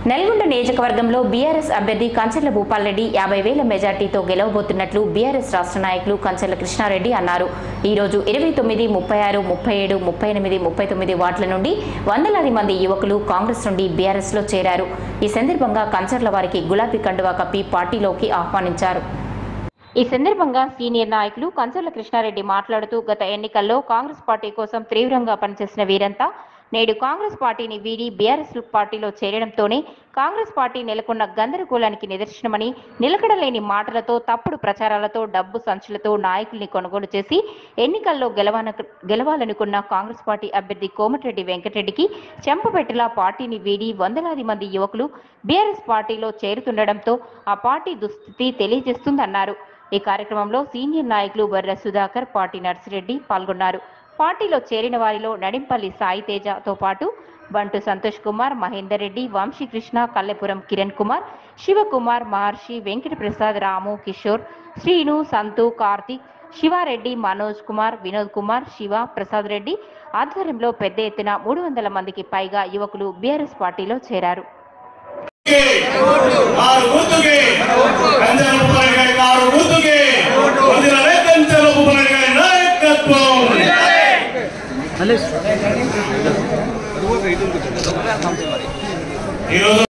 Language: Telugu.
నల్గొండ నియోజకవర్గంలో బీఆర్ఎస్ అభ్యర్థి కంచెల భూపాల్రెడ్డి యాభై వేల మెజార్టీతో గెలవబోతున్నట్లు బీఆర్ఎస్ రాష్ట్ర నాయకులు కంచెల కృష్ణారెడ్డి అన్నారు ఈ రోజు ఇరవై తొమ్మిది ముప్పై ఆరు ముప్పై ఏడు ముప్పై ఎనిమిది ముప్పై తొమ్మిది వార్డుల నుండి వందలాది మంది యువకులు కాంగ్రెస్ నుండి బీఆర్ఎస్లో చేరారు ఈ సందర్భంగా కంచర్ల వారికి గులాబీ కండువా కప్పి పార్టీలోకి ఆహ్వానించారు ఈ సందర్భంగా సీనియర్ నాయకులు కంచర్ల కృష్ణారెడ్డి మాట్లాడుతూ గత ఎన్నికల్లో కాంగ్రెస్ పార్టీ కోసం తీవ్రంగా పనిచేసిన వీరంతా నేడు కాంగ్రెస్ పార్టీని వీడి బీఆర్ఎస్ పార్టీలో చేరడంతోనే కాంగ్రెస్ పార్టీ నెలకొన్న గందరగోళానికి నిదర్శనమని నిలకడలేని మాటలతో తప్పుడు ప్రచారాలతో డబ్బు సంచులతో నాయకుల్ని కొనుగోలు చేసి ఎన్నికల్లో గెలవాన గెలవాలనుకున్న కాంగ్రెస్ పార్టీ అభ్యర్థి కోమటిరెడ్డి వెంకటరెడ్డికి చెంపపెట్టేలా పార్టీని వీడి వందలాది మంది యువకులు బీఆర్ఎస్ పార్టీలో చేరుతుండడంతో ఆ పార్టీ దుస్థితి తెలియజేస్తుందన్నారు ఈ కార్యక్రమంలో సీనియర్ నాయకులు బర్ర సుధాకర్ పార్టీ నర్సిరెడ్డి పాల్గొన్నారు పార్టీలో చేరిన వారిలో నడింపల్లి సాయి తేజతో పాటు బంటు సంతోష్ కుమార్ మహేందర్ రెడ్డి వంశీకృష్ణ కల్లెపురం కిరణ్ కుమార్ శివకుమార్ మహర్షి వెంకట ప్రసాద్ రాము కిషోర్ శ్రీను సంతు కార్తిక్ శివారెడ్డి మనోజ్ కుమార్ వినోద్ కుమార్ శివ ప్రసాద్ రెడ్డి ఆధ్వర్యంలో పెద్ద ఎత్తున మూడు వందల మందికి పైగా యువకులు బీఆర్ఎస్ పార్టీలో చేరారు ఆరు గుర్తుకి కంచెల ఉపనాయుడు గారి ఆరు గుర్తుకి వదిలే కంచెల ఉపనాయుడు గారి నాయకత్వం ఈరోజు